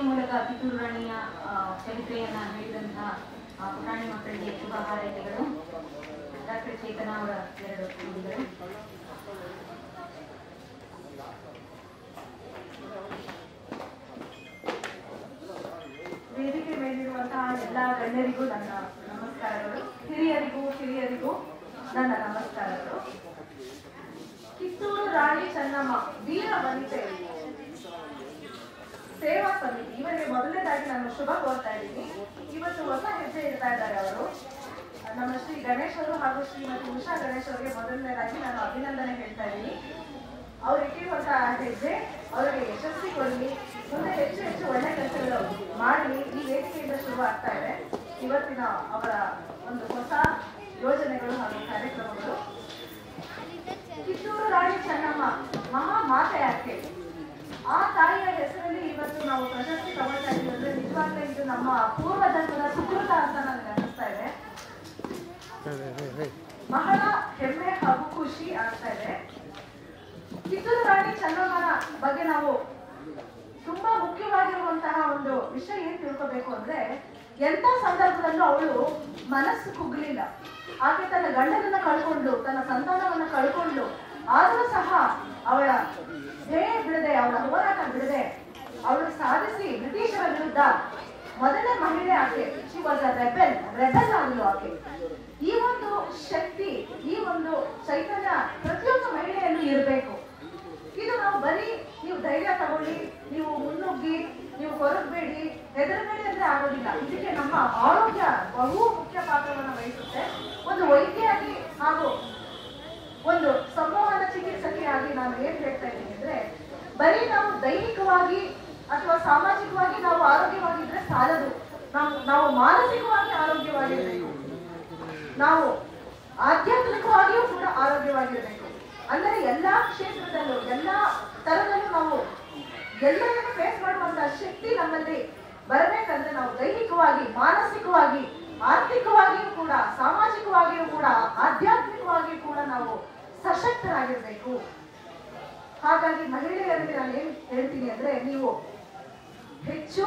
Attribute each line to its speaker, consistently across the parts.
Speaker 1: ಮೂಲಕ ಕಿತ್ತೂರು ರಾಣಿಯ ಆ, ಚರಿತ್ರೆಯನ್ನ ಹೇಳಿದಂತಹ ಆ, ಪುಟಾಣಿ ಮಕ್ಕಳಿಗೆ ಶುಭ ಹಾರೈಕೆಗಳು ಡಾಕ್ಟರ್ ಚೇತನ ಅವರ ಎರಡು ನುಡಿಗಳು
Speaker 2: ವೇದಿಕೆ ಮೇಲಿರುವಂತಹ ಎಲ್ಲ ಗಣ್ಯರಿಗೂ ನನ್ನ ನಮಸ್ಕಾರಗಳು ಹಿರಿಯರಿಗೂ ಕಿರಿಯರಿಗೂ ನನ್ನ ನಮಸ್ಕಾರಗಳು ಕಿತ್ತೂರು ರಾಣಿ ಚೆನ್ನಮ್ಮ ವೀರ ವನಿತೆ ಸೇವಾ ಸಮಿತಿ ಇವರಿಗೆ ಮೊದಲನೇದಾಗಿ ನಾನು ಶುಭ ಕೋರ್ತಾ ಇದ್ದೀನಿ ಇವತ್ತು ಹೊಸ ಹೆಜ್ಜೆ ಇಡ್ತಾ ಇದ್ದಾರೆ ಅವರು ನಮ್ಮ ಶ್ರೀ ಗಣೇಶ್ ಅವರು ಹಾಗೂ ಶ್ರೀಮತಿ ಉಷಾ ಗಣೇಶ್ ಅವರಿಗೆ ಮೊದಲನೇದಾಗಿ ನಾನು ಅಭಿನಂದನೆ ಹೇಳ್ತಾ ಇದ್ದೀನಿ ಅವ್ರು ಇಟ್ಟಿರುವಂತಹ ಹೆಜ್ಜೆ ಅವರಿಗೆ ಯಶಸ್ವಿ ಕೊಡಲಿ ಮುಂದೆ ಹೆಚ್ಚು ಹೆಚ್ಚು ಒಳ್ಳೆ ಕೆಲಸಗಳು ಮಾಡಲಿ ಈ ವೇದಿಕೆಯಿಂದ ಶುರು ಆಗ್ತಾ ಇದೆ ಇವತ್ತಿನ ಅವರ ಒಂದು ಹೊಸ ಯೋಜನೆಗಳು ಹಾಗೂ ಕಾರ್ಯಕ್ರಮಗಳು ಕಿತ್ತೂರು ರಾಣಿ ಚೆನ್ನಮ್ಮ ಮಹಾ ಮಾತೆ ಯಾಕೆ ಆ ತಾಯಿಯ ಹೆಸರಲ್ಲಿ ಇವತ್ತು ನಾವು ಪ್ರಶಸ್ತಿ ತಗೊಳ್ತಾ ಇದ್ದೀವಿ ಅಂದ್ರೆ ನಿಜವಾಗ್ಲೂ ಇದು ನಮ್ಮ ಪೂರ್ವ ಜನ್ಮದ ಸುಕೃತ ಅಂತ ನನಗೆ ಅನಿಸ್ತಾ ಇದೆ ಬಹಳ ಹೆಮ್ಮೆ ಹಾಗೂ ಖುಷಿ ಆಗ್ತಾ ಇದೆ ಕಿತ್ತೂರು ರಾಣಿ ಚೆನ್ನಮ್ಮನ ಬಗ್ಗೆ ನಾವು ತುಂಬಾ ಮುಖ್ಯವಾಗಿರುವಂತಹ ಒಂದು ವಿಷಯ ಏನ್ ತಿಳ್ಕೋಬೇಕು ಅಂದ್ರೆ ಎಂತ ಸಂದರ್ಭದಲ್ಲೂ ಅವಳು ಮನಸ್ಸು ಕುಗ್ಲಿಲ್ಲ ಆಕೆ ತನ್ನ ಗಂಡನನ್ನ ಕಳ್ಕೊಂಡು ತನ್ನ ಸಂತಾನವನ್ನ ಕಳ್ಕೊಂಡು ಆದರೂ ಸಹ ಅವಳ ಧ್ಯೇಯ ಬಿಡದೆ ಅವಳ ಹೋರಾಟ ಬಿಡದೆ ಅವಳು ಸಾಧಿಸಿ ಬ್ರಿಟಿಷರ ವಿರುದ್ಧ ಮೊದಲನೇ ಮಹಿಳೆ ಆಕೆ she was a rebel rebel ಆಗಲು ಆಕೆ ಈ ಒಂದು ಶಕ್ತಿ ಈ ಒಂದು ಚೈತನ್ಯ ಪ್ರತಿಯೊಂದು ಮಹಿಳೆಯಲ್ಲೂ ಇರಬೇಕು ಇದು ನಾವು ಬರೀ ನೀವು ಧೈರ್ಯ ತಗೊಳ್ಳಿ ನೀವು ಮುನ್ನುಗ್ಗಿ ನೀವು ಕೊರಗಬೇಡಿ ಹೆದರಬೇಡಿ ಅಂದ್ರೆ ಆಗೋದಿಲ್ಲ ಇದಕ್ಕೆ ನಮ್ಮ ಆರೋಗ್ಯ ಬಹು ಮುಖ್ಯ ಪಾತ್ರವನ್ನು ವಹಿಸುತ್ತೆ ಒಂದು ವೈದ್ಯರಾಗಿ ಹಾಗೂ ಒಂದು ಸಂವಹನ ಚಿಕಿತ್ಸಕಿಯಾಗಿ ನಾನು ಏನ್ ಹೇಳ್ತಾ ಇದ್ದೀನಿ ಅಂದ್ರೆ ಬರೀ ನಾವು ದೈಹಿಕವಾಗಿ ಅಥವಾ ಸಾಮಾಜಿಕವಾಗಿ ನಾವು ಆರೋಗ್ಯವಾಗಿದ್ರೆ ಸಾಲದು ನಾವು ನಾವು ಮಾನಸಿಕವಾಗಿ ಆರೋಗ್ಯವಾಗಿರ್ಬೇಕು ನಾವು ಆಧ್ಯಾತ್ಮಿಕವಾಗಿಯೂ ಕೂಡ ಆರೋಗ್ಯವಾಗಿರ್ಬೇಕು ಅಂದರೆ ಎಲ್ಲಾ ಕ್ಷೇತ್ರದಲ್ಲೂ ಎಲ್ಲಾ ತರದಲ್ಲೂ ನಾವು ಎಲ್ಲರನ್ನು ಫೇಸ್ ಮಾಡುವಂತ ಶಕ್ತಿ ನಮ್ಮಲ್ಲಿ ಬರಬೇಕಂದ್ರೆ ನಾವು ದೈಹಿಕವಾಗಿ ಮಾನಸಿಕವಾಗಿ ಆರ್ಥಿಕವಾಗಿಯೂ ಕೂಡ ಸಾಮಾಜಿಕವಾಗಿಯೂ ಕೂಡ ಆಧ್ಯಾತ್ಮಿಕವಾಗಿಯೂ ಕೂಡ ನಾವು ಸಶಕ್ತರಾಗಿರ್ಬೇಕು ಹಾಗಾಗಿ ಮಹಿಳೆಯರಿಗೆ ನಾನು ಏನ್ ಹೇಳ್ತೀನಿ ಅಂದ್ರೆ ನೀವು ಹೆಚ್ಚು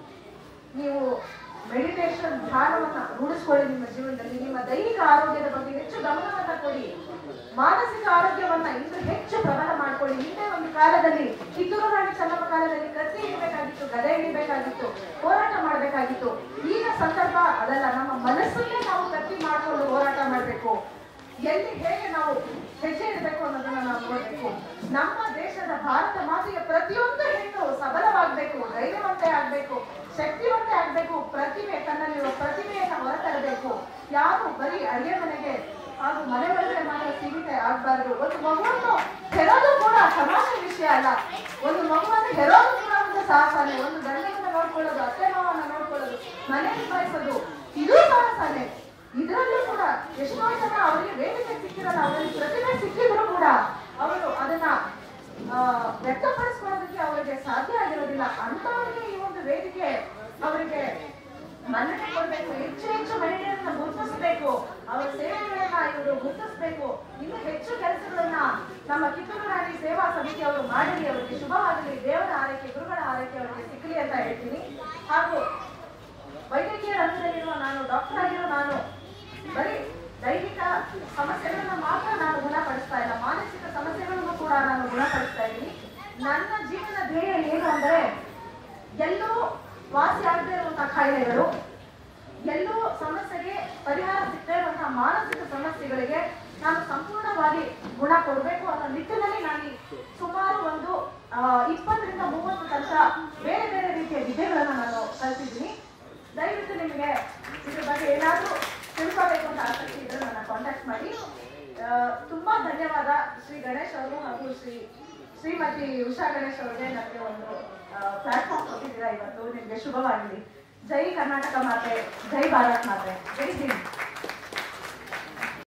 Speaker 2: ನೀವು ಮೆಡಿಟೇಷನ್ ಧ್ಯಾನವನ್ನ ರೂಢಿಸ್ಕೊಳ್ಳಿ ನಿಮ್ಮ ಜೀವನದಲ್ಲಿ ನಿಮ್ಮ ದೈಹಿಕ ಆರೋಗ್ಯದ ಬಗ್ಗೆ ಹೆಚ್ಚು ಗಮನವನ್ನ ಕೊಡಿ ಮಾನಸಿಕ ಆರೋಗ್ಯವನ್ನ ಇನ್ನು ಹೆಚ್ಚು ಪ್ರಬಲ ಮಾಡ್ಕೊಳ್ಳಿ ಹಿಂದೆ ಒಂದು ಕಾಲದಲ್ಲಿ ಕಿತ್ತೂರು ರಾಣಿ ಚೆನ್ನಮ್ಮ ಕಾಲದಲ್ಲಿ ಕತ್ತಿ ಹಿಡಿಬೇಕಾಗಿತ್ತು ಗದೆ ಹಿಡಿಬೇಕಾಗಿತ್ತು ಹೋರಾಟ ಮಾಡಬೇಕಾಗಿತ್ತು ಈಗ ಸಂದರ್ಭ ಅದಲ್ಲ ನಮ್ಮ ಮನಸ್ಸನ್ನೇ ನಾವು ಕತ್ತಿ ಮಾಡಿಕೊಂಡು ಹೋರಾಟ ಮಾಡಬೇಕು ಎಲ್ಲಿ ಹೇಗೆ ನಾವು ಹೆಜ್ಜೆ ಇಡಬೇಕು ಅನ್ನೋದನ್ನ ನಾವು ನೋಡ್ಬೇಕು ನಮ್ಮ ದೇಶದ ಭಾರತ ಮಾತೆಯ ಪ್ರತಿಯೊಂದು ಹೆಣ್ಣು ಸಬಲವಾಗಬೇಕು ಧೈರ್ಯವಂತೆ ಆಗ್ಬೇಕು ಶಕ್ತಿವಂತೆ ಆಗ್ಬೇಕು ಪ್ರತಿಭೆ ತನ್ನಲ್ಲಿರುವ ಪ್ರತಿಭೆಯನ್ನ ಹೊರತರಬೇಕು ಯಾರು ಬರೀ ಅಡಿಗೆ ಮನೆಗೆ ಹಾಗೂ ಮನೆ ಒಳಗಡೆ ಮಾತ್ರ ಸೀಮಿತ ಆಗ್ಬಾರ್ದು ಒಂದು ಮಗುವನ್ನು ಹೆರೋದು ಕೂಡ ಸಮಾನ ವಿಷಯ ಅಲ್ಲ ಒಂದು ಮಗುವನ್ನು ಹೆರೋದು ಕೂಡ ಒಂದು ಸಾಹಸನೇ ಒಂದು ಗಂಡನನ್ನ ನೋಡ್ಕೊಳ್ಳೋದು ಅತ್ತೆ ಮಾವನ್ನ ನೋಡ್ಕೊಳ್ಳೋದು ಮನೆ ನಿಭಾಯಿಸೋದು ಇದು ಸಾಹಸನೇ ಇದರಲ್ಲೂ ಕೂಡ ಎಷ್ಟೋ ಜನ ಅವರಿಗೆ ವೇದಿಕೆ ಸಿಕ್ಕಿರಲ್ಲ ಅವರಿಗೆ ಪ್ರತಿಭೆ ಸಿಕ್ಕಿದ್ರು ಕೂಡ ಅವರು ಅದನ್ನ ಆ, ವ್ಯಕ್ತಪಡಿಸ್ಕೊಳ್ಳೋದಕ್ಕೆ ಅವರಿಗೆ ಸಾಧ್ಯ ಆಗಿರೋದಿಲ್ಲ ಅಂತವರಿಗೆ ಈ ಒಂದು ವೇದಿಕೆ ಅವರಿಗೆ ಮನ್ನಣೆ ಕೊಡ್ಬೇಕು ಹೆಚ್ಚು ಹೆಚ್ಚು ಮಹಿಳೆಯರನ್ನ ಗುರುತಿಸ್ಬೇಕು ಅವರ ಸೇವೆಗಳನ್ನ ಇವರು ಗುರುತಿಸ್ಬೇಕು ಇನ್ನು ಹೆಚ್ಚು ಕೆಲಸಗಳನ್ನ ನಮ್ಮ ಕಿತ್ತೂರು ರಾಣಿ ಸೇವಾ ಸಮಿತಿ ಅವರು ಮಾಡಲಿ ಅವರಿಗೆ ಶುಭವಾಗಲಿ ದೇವರ ಆರೈಕೆ ಗುರುಗಳ ಆರೈಕೆ ಅವರಿಗೆ ಸಿಕ್ಕಲಿ ಅಂತ ಹೇಳ್ತೀನಿ ಹಾಗೂ ವೈದ್ಯಕೀಯ ರಂಗದಲ್ಲಿರುವ ನಾನು ಡಾಕ್ಟರ್ ಆಗಿರೋ ನಾನು ಬರೀ ದೈಹಿಕ ಸಮಸ್ಯೆಗಳನ್ನ ಮಾತ್ರ ನಾನು ಗುಣಪಡಿಸ್ತಾ ಇಲ್ಲ ಮಾನಸಿಕ ಸಮಸ್ಯೆಗಳನ್ನು ಕೂಡ ನಾನು ಗುಣಪಡಿಸ್ತಾ ಇದ್ದೀನಿ ನನ್ನ ಜೀವನ ಧ್ಯೇಯ ಏನು ಅಂದ್ರೆ ಎಲ್ಲೂ ವಾಸಿ ಆಗದೇ ಇರುವಂತಹ ಕಾಯಿಲೆಗಳು ಎಲ್ಲೂ ಸಮಸ್ಯೆಗೆ ಪರಿಹಾರ ಸಿಗದೇ ಇರುವಂತಹ ಮಾನಸಿಕ ಸಮಸ್ಯೆಗಳಿಗೆ ನಾನು ಸಂಪೂರ್ಣವಾಗಿ ಗುಣ ಕೊಡಬೇಕು ಅನ್ನೋ ನಿಟ್ಟಿನಲ್ಲಿ ನಾನು ಈ ಸುಮಾರು ಒಂದು ಆ, ಇಪ್ಪತ್ತರಿಂದ ಮೂವತ್ತು ತನಕ ಬೇರೆ ಬೇರೆ ರೀತಿಯ ವಿದ್ಯೆಗಳನ್ನ ನಾನು ಕಲ್ತಿದ್ದೀನಿ ದಯವಿಟ್ಟು ನಿಮಗೆ ಇದ್ರ ಬಗ್ಗೆ ಏನಾದರೂ ತಿಳ್ಕೋಬೇಕು ಅಂತ ಆಸಕ್ತಿ ಇದ್ರೆ ನನ್ನ ಕಾಂಟ್ಯಾಕ್ಟ್ ಮಾಡಿ ಆ, ತುಂಬಾ ಧನ್ಯವಾದ ಶ್ರೀ ಗಣೇಶ್ ಅವರು ಹಾಗೂ ಶ್ರೀ ಶ್ರೀಮತಿ ಉಷಾ ಗಣೇಶ್ ಅವರಿಗೆ ನನಗೆ ಒಂದು ಪ್ಲಾಟ್ಫಾರ್ಮ್ ಕೊಟ್ಟಿದ್ದೀರಾ ಇವತ್ತು ನಿಮಗೆ ಶುಭವಾಗಲಿ ಜೈ ಕರ್ನಾಟಕ ಮಾತೆ ಜೈ ಭಾರತ್ ಮಾತೆ ಜೈ ಹಿಂದ್